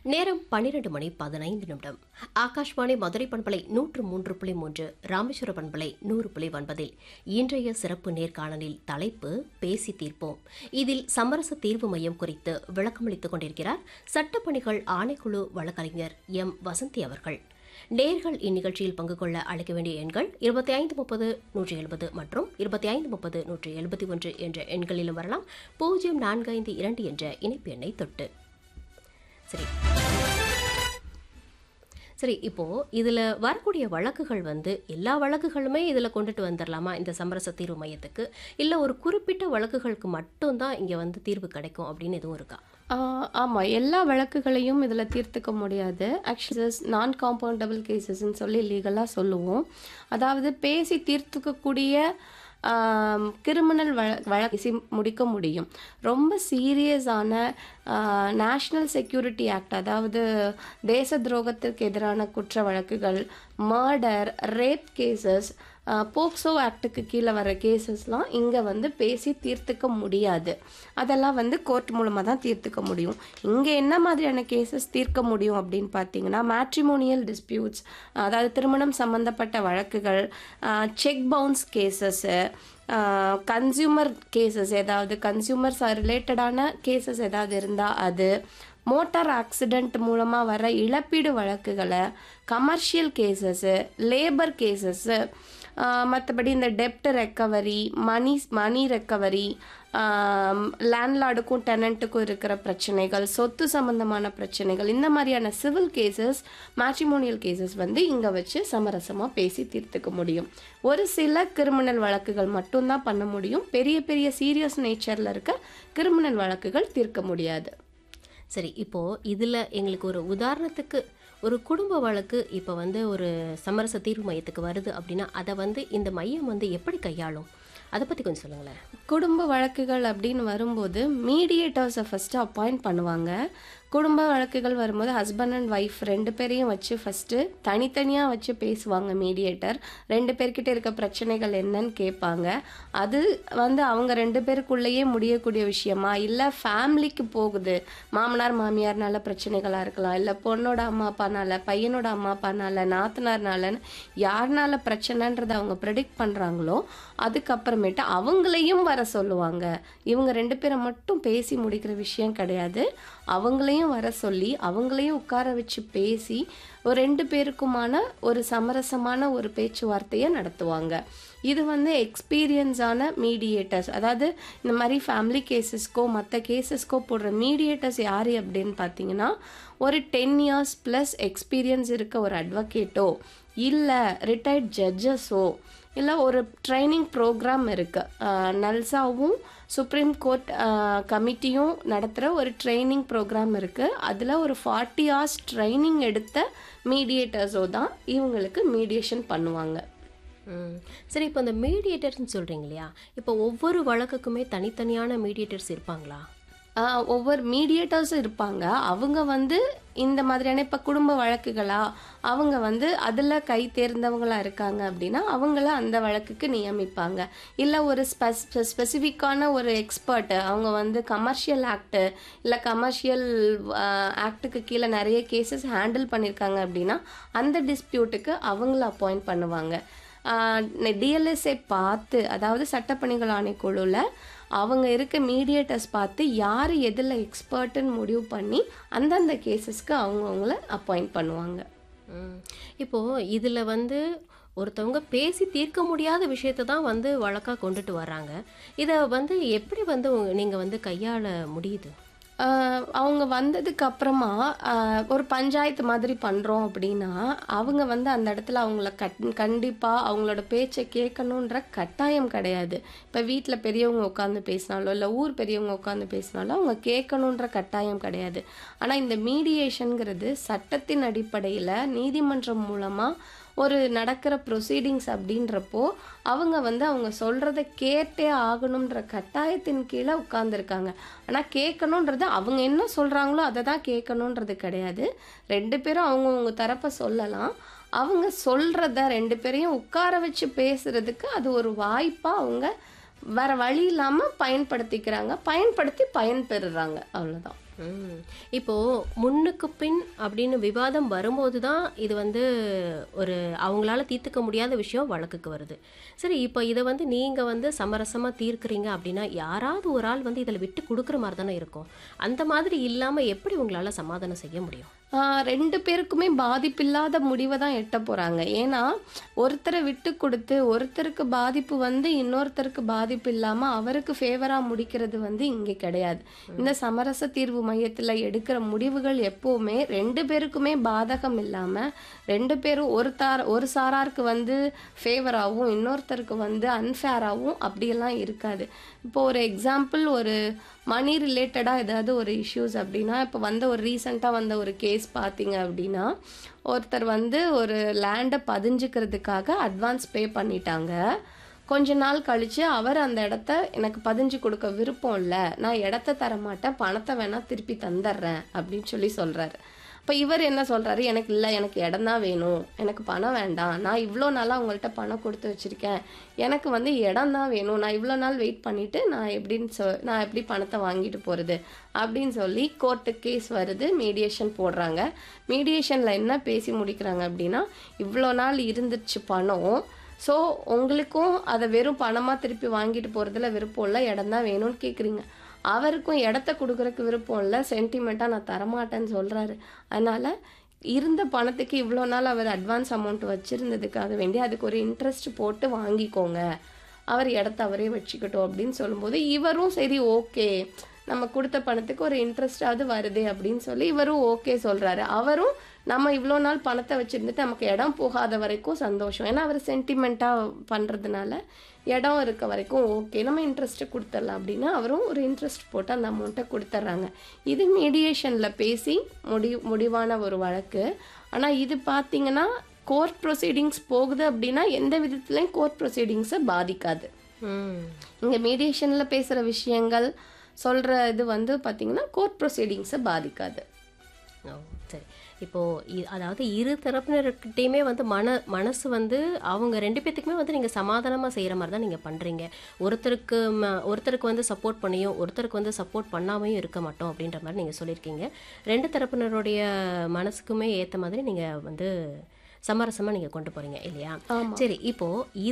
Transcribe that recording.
நேரம் பன்னிரண்டு மணி பதினைந்து நிமிடம் ஆகாஷ்வாணி மதுரை பண்பலை நூற்று மூன்று புள்ளி மூன்று ராமேஸ்வர பண்பலை நூறு புள்ளி ஒன்பதில் இன்றைய சிறப்பு நேர்காணலில் தலைப்பு பேசி தீர்ப்போம் இதில் சமரச தீர்வு மையம் குறித்து விளக்கமளித்துக் கொண்டிருக்கிறார் சட்டப்பணிகள் ஆணைக்குழு வழக்கறிஞர் எம் வசந்தி அவர்கள் நேர்கள் இந்நிகழ்ச்சியில் பங்கு கொள்ள அழைக்க வேண்டிய எண்கள் இருபத்தி ஐந்து முப்பது நூற்றி எழுபது மற்றும் இருபத்தி ஐந்து முப்பது நூற்றி எழுபத்தி ஒன்று என்ற எண்களிலும் வரலாம் பூஜ்ஜியம் நான்கு ஐந்து இரண்டு என்ற இணைப்பு எண்ணை தொட்டு சரி சரி இப்போ இதுல வரக்கூடிய வழக்குகள் வந்து எல்லா வழக்குகளுமே இதுல கொண்டுட்டு வந்துடலாமா இந்த சமரச தீர்வு மையத்துக்கு இல்ல ஒரு குறிப்பிட்ட வழக்குகளுக்கு மட்டும்தான் இங்க வந்து தீர்வு கிடைக்கும் அப்படின்னு எதுவும் இருக்கா ஆமாம் எல்லா வழக்குகளையும் இதில் தீர்த்துக்க முடியாது ஆக்சுவலஸ் நான் காம்பவுண்டபிள் கேசஸ்ன்னு சொல்லி லீகலாக சொல்லுவோம் அதாவது பேசி தீர்த்துக்கக்கூடிய கிரிமினல் வழ வழக்கு முடிக்க முடியும் ரொம்ப சீரியஸான நேஷ்னல் செக்யூரிட்டி ஆக்ட் அதாவது தேச துரோகத்திற்கு எதிரான குற்ற வழக்குகள் மர்டர் ரேப் கேசஸ் போக்சோ ஆக்டுக்கு கீழே வர கேசஸ்லாம் இங்கே வந்து பேசி தீர்த்துக்க முடியாது அதெல்லாம் வந்து கோர்ட் மூலமாக தான் தீர்த்துக்க முடியும் இங்கே என்ன மாதிரியான கேசஸ் தீர்க்க முடியும் அப்படின்னு பார்த்தீங்கன்னா மேட்ரிமோனியல் டிஸ்பியூட்ஸ் அதாவது திருமணம் சம்மந்தப்பட்ட வழக்குகள் cheque bounce cases consumer cases ஏதாவது கன்சியூமர்ஸ் ரிலேட்டடான கேசஸ் ஏதாவது இருந்தால் அது மோட்டார் ஆக்சிடெண்ட் மூலமாக வர இழப்பீடு வழக்குகளை கமர்ஷியல் கேசஸ்ஸு லேபர் கேசஸ்ஸு மற்றபடி இந்த டெப்ட் ரெக்கவரி மணி மணி ரெக்கவரி லேண்ட்லார்டுக்கும் டெனண்ட்டுக்கும் இருக்கிற பிரச்சனைகள் சொத்து சம்பந்தமான பிரச்சனைகள் இந்த மாதிரியான சிவில் கேசஸ் மேட்ரிமோனியல் கேசஸ் வந்து இங்கே வச்சு சமரசமாக பேசி தீர்த்துக்க முடியும் ஒரு சில கிரிமினல் வழக்குகள் மட்டும்தான் பண்ண முடியும் பெரிய பெரிய சீரியஸ் நேச்சரில் இருக்க கிரிமினல் வழக்குகள் தீர்க்க முடியாது சரி இப்போ இதுல எங்களுக்கு ஒரு உதாரணத்துக்கு ஒரு குடும்ப வழக்கு இப்போ வந்து ஒரு சமரச தீர்வு மையத்துக்கு வருது அப்படின்னா அதை வந்து இந்த மையம் வந்து எப்படி கையாளும் அதை பற்றி கொஞ்சம் சொல்லுங்களேன் குடும்ப வழக்குகள் அப்படின்னு வரும்போது மீடியேட்டர்ஸை ஃபஸ்ட்டு அப்பாயிண்ட் பண்ணுவாங்க குடும்ப வழக்குகள் வரும்போது ஹஸ்பண்ட் அண்ட் ஒய்ஃப் ரெண்டு பேரையும் வச்சு ஃபஸ்ட்டு தனித்தனியாக வச்சு பேசுவாங்க மீடியேட்டர் ரெண்டு பேர்கிட்ட இருக்க பிரச்சனைகள் என்னன்னு கேட்பாங்க அது வந்து அவங்க ரெண்டு பேருக்குள்ளேயே முடியக்கூடிய விஷயமா இல்லை ஃபேமிலிக்கு போகுது மாமனார் மாமியார்னால பிரச்சனைகளாக இருக்கலாம் இல்லை பொண்ணோட அம்மா அப்பானால பையனோட அம்மா அப்பானால நாத்தனார்னாலன்னு யாருனால பிரச்சனைன்றதை அவங்க ப்ரெடிக்ட் பண்ணுறாங்களோ அதுக்கப்புறமேட்டு அவங்களையும் வர சொல்லுவாங்க இவங்க ரெண்டு பேரை மட்டும் பேசி முடிக்கிற விஷயம் கிடையாது அவங்களையும் வர சொல்லி அவங்களையும் உட்கார வச்சு பேசி ஒரு ரெண்டு பேருக்குமான ஒரு சமரசமான ஒரு பேச்சுவார்த்தையை நடத்துவாங்க இது வந்து எக்ஸ்பீரியன்ஸான மீடியேட்டர்ஸ் அதாவது இந்த மாதிரி ஃபேமிலி கேசஸ்க்கோ மற்ற கேசஸ்க்கோ போடுற மீடியேட்டர்ஸ் யார் அப்படின்னு பார்த்தீங்கன்னா ஒரு டென் இயர்ஸ் ப்ளஸ் எக்ஸ்பீரியன்ஸ் இருக்க ஒரு அட்வொகேட்டோ இல்லை ரிட்டையர்ட் ஜட்ஜஸோ இல்லை ஒரு ட்ரைனிங் ப்ரோக்ராம் இருக்குது நல்சாவும் சுப்ரீம் கோர்ட் கமிட்டியும் நடத்துகிற ஒரு ட்ரைனிங் ப்ரோக்ராம் இருக்குது அதில் ஒரு ஃபார்ட்டி ஹவர்ஸ் ட்ரைனிங் எடுத்த மீடியேட்டர்ஸோ தான் இவங்களுக்கு மீடியேஷன் பண்ணுவாங்க சரி இப்போ இந்த மீடியேட்டர்ஸ்னு சொல்கிறீங்க இல்லையா இப்போ ஒவ்வொரு வழக்குக்குமே தனித்தனியான மீடியேட்டர்ஸ் இருப்பாங்களா ஒவ்வொரு மீடியேட்டர்ஸும் இருப்பாங்க அவங்க வந்து இந்த மாதிரியான இப்போ குடும்ப வழக்குகளா அவங்க வந்து அதில் கை தேர்ந்தவங்களா இருக்காங்க அப்படின்னா அவங்கள அந்த வழக்குக்கு நியமிப்பாங்க இல்லை ஒரு ஸ்பெஸ் ஸ்பெசிஃபிக்கான ஒரு எக்ஸ்பர்ட்டு அவங்க வந்து கமர்ஷியல் ஆக்டு இல்லை கமர்ஷியல் ஆக்டுக்கு கீழே நிறைய கேசஸ் ஹேண்டில் பண்ணியிருக்காங்க அப்படின்னா அந்த டிஸ்பியூட்டுக்கு அவங்கள அப்பாயிண்ட் பண்ணுவாங்க டிஎல்எஸ்ஏ பார்த்து அதாவது சட்டப்பணிகள் ஆணைக்குழுவில் அவங்க இருக்க மீடியேட்டர்ஸ் பார்த்து யார் எதில் எக்ஸ்பர்ட்டுன்னு முடிவு பண்ணி அந்தந்த கேசஸ்க்கு அவங்கவுங்கள அப்பாயிண்ட் பண்ணுவாங்க இப்போது இதில் வந்து ஒருத்தவங்க பேசி தீர்க்க முடியாத விஷயத்தை தான் வந்து வழக்காக கொண்டுட்டு வராங்க இதை வந்து எப்படி வந்து நீங்கள் வந்து கையாள முடியுது அவங்க வந்ததுக்கு அப்புறமா ஒரு பஞ்சாயத்து மாதிரி பண்ணுறோம் அப்படின்னா அவங்க வந்து அந்த இடத்துல அவங்கள கட் கண்டிப்பாக அவங்களோட பேச்சை கேட்கணுன்ற கட்டாயம் கிடையாது இப்போ வீட்டில் பெரியவங்க உட்காந்து பேசினாலோ இல்லை ஊர் பெரியவங்க உட்காந்து பேசினாலோ அவங்க கேட்கணுன்ற கட்டாயம் கிடையாது ஆனால் இந்த மீடியேஷனுங்கிறது சட்டத்தின் அடிப்படையில் நீதிமன்றம் மூலமாக ஒரு நடக்கிற ப்ரொசீடிங்ஸ் அப்படின்றப்போ அவங்க வந்து அவங்க சொல்கிறத கேட்டே ஆகணுன்ற கட்டாயத்தின் கீழே உட்காந்துருக்காங்க ஆனால் கேட்கணுன்றது அவங்க என்ன சொல்கிறாங்களோ அதை தான் கேட்கணுன்றது கிடையாது ரெண்டு பேரும் அவங்கவுங்க தரப்பை சொல்லலாம் அவங்க சொல்கிறத ரெண்டு பேரையும் உட்கார வச்சு பேசுகிறதுக்கு அது ஒரு வாய்ப்பாக அவங்க வேற வழி இல்லாமல் பயன்படுத்திக்கிறாங்க பயன்படுத்தி பயன் பெறுறாங்க அவ்வளோதான் ம். இப்போ முன்னுக்கு பின் அப்படின்னு விவாதம் வரும்போது தான் இது வந்து ஒரு அவங்களால தீர்த்துக்க முடியாத விஷயம் வழக்குக்கு வருது சரி இப்போ இதை வந்து நீங்கள் வந்து சமரசமாக தீர்க்குறீங்க அப்படின்னா யாராவது ஒரு ஆள் வந்து இதில் விட்டு கொடுக்குற மாதிரி தானே இருக்கும் அந்த மாதிரி இல்லாமல் எப்படி உங்களால் சமாதானம் செய்ய முடியும் ஆஹ் ரெண்டு பேருக்குமே பாதிப்பில்லாத முடிவை தான் எட்ட போறாங்க ஏன்னா ஒருத்தரை விட்டு கொடுத்து ஒருத்தருக்கு பாதிப்பு வந்து இன்னொருத்தருக்கு பாதிப்பு இல்லாம அவருக்கு ஃபேவரா முடிக்கிறது வந்து இங்க கிடையாது இந்த சமரச தீர்வு மையத்துல எடுக்கிற முடிவுகள் எப்பவுமே ரெண்டு பேருக்குமே பாதகம் இல்லாம ரெண்டு பேரும் ஒரு தார் ஒரு சாராருக்கு வந்து ஃபேவராகவும் இன்னொருத்தருக்கு வந்து அன்ஃபேராகவும் அப்படியெல்லாம் இருக்காது இப்போ ஒரு எக்ஸாம்பிள் ஒரு மணி ரிலேட்டடாக ஏதாவது ஒரு இஷ்யூஸ் அப்படின்னா இப்போ வந்த ஒரு ரீசெண்டாக வந்த ஒரு கேஸ் பார்த்தீங்க அப்படின்னா ஒருத்தர் வந்து ஒரு லேண்டை பதிஞ்சுக்கிறதுக்காக அட்வான்ஸ் பே பண்ணிட்டாங்க கொஞ்ச நாள் கழிச்சு அவர் அந்த இடத்த எனக்கு பதிஞ்சு கொடுக்க விருப்பம் இல்லை நான் இடத்த தர மாட்டேன் பணத்தை வேணா திருப்பி தந்துடுறேன் அப்படின்னு சொல்லி சொல்றாரு இப்போ இவர் என்ன சொல்றாரு எனக்கு இல்லை எனக்கு இடம் தான் வேணும் எனக்கு பணம் வேண்டாம் நான் இவ்வளோ நாளாக உங்கள்கிட்ட பணம் கொடுத்து வச்சிருக்கேன் எனக்கு வந்து இடம் தான் வேணும் நான் இவ்வளோ நாள் வெயிட் பண்ணிட்டு நான் எப்படின்னு சொ நான் எப்படி பணத்தை வாங்கிட்டு போகிறது அப்படின்னு சொல்லி கோர்ட்டு கேஸ் வருது மீடியேஷன் போடுறாங்க மீடியேஷனில் என்ன பேசி முடிக்கிறாங்க அப்படின்னா இவ்வளோ நாள் இருந்துச்சு பணம் ஸோ உங்களுக்கும் அதை வெறும் பணமாக திருப்பி வாங்கிட்டு போகிறதுல விருப்பம் இல்லை இடம் தான் வேணும்னு கேட்குறீங்க அவருக்கும் இடத்த கொடுக்குறக்கு விருப்பம் இல்லை சென்டிமெண்ட்டாக நான் தரமாட்டேன்னு சொல்கிறாரு அதனால் இருந்த பணத்துக்கு இவ்வளோ நாள் அவர் அட்வான்ஸ் அமௌண்ட் வச்சுருந்ததுக்காக வேண்டி அதுக்கு ஒரு இன்ட்ரெஸ்ட் போட்டு வாங்கிக்கோங்க அவர் இடத்த அவரே வச்சுக்கட்டும் அப்படின்னு சொல்லும்போது இவரும் சரி ஓகே நம்ம கொடுத்த பணத்துக்கு ஒரு இன்ட்ரெஸ்டாவது வருதே அப்படின்னு சொல்லி இவரும் ஓகே சொல்கிறாரு அவரும் நம்ம இவ்வளோ நாள் பணத்தை வச்சுருந்துட்டு நமக்கு இடம் போகாத வரைக்கும் சந்தோஷம் ஏன்னா அவர் சென்டிமெண்ட்டாக பண்ணுறதுனால இடம் இருக்க வரைக்கும் ஓகே நம்ம இன்ட்ரெஸ்ட்டு கொடுத்துடலாம் அப்படின்னா அவரும் ஒரு இன்ட்ரெஸ்ட் போட்டு அந்த அமௌண்ட்டை கொடுத்துட்றாங்க இது மீடியேஷனில் பேசி முடி முடிவான ஒரு வழக்கு ஆனால் இது பார்த்தீங்கன்னா கோர்ட் ப்ரொசீடிங்ஸ் போகுது அப்படின்னா எந்த விதத்துலையும் கோர்ட் ப்ரொசீடிங்ஸை பாதிக்காது ம் இங்கே மீடியேஷனில் பேசுகிற விஷயங்கள் சொல்கிற இது வந்து பார்த்தீங்கன்னா கோர்ட் ப்ரொசீடிங்ஸை பாதிக்காது ஓ சரி இப்போது அதாவது இரு தரப்பினர்கிட்டையுமே வந்து மன மனசு வந்து அவங்க ரெண்டு பேத்துக்குமே வந்து நீங்கள் சமாதானமாக செய்கிற மாதிரி தான் நீங்கள் பண்ணுறீங்க ஒருத்தருக்கு ம- ஒருத்தருக்கு வந்து சப்போர்ட் பண்ணியும் ஒருத்தருக்கு வந்து சப்போர்ட் பண்ணாமையும் இருக்க மாட்டோம் அப்படின்ற மாதிரி நீங்கள் சொல்லியிருக்கீங்க ரெண்டு தரப்பினருடைய மனசுக்குமே ஏற்ற மாதிரி நீங்கள் வந்து சமரசமாக நீங்கள் கொண்டு போகிறீங்க இல்லையா ஆமாம் சரி இப்போது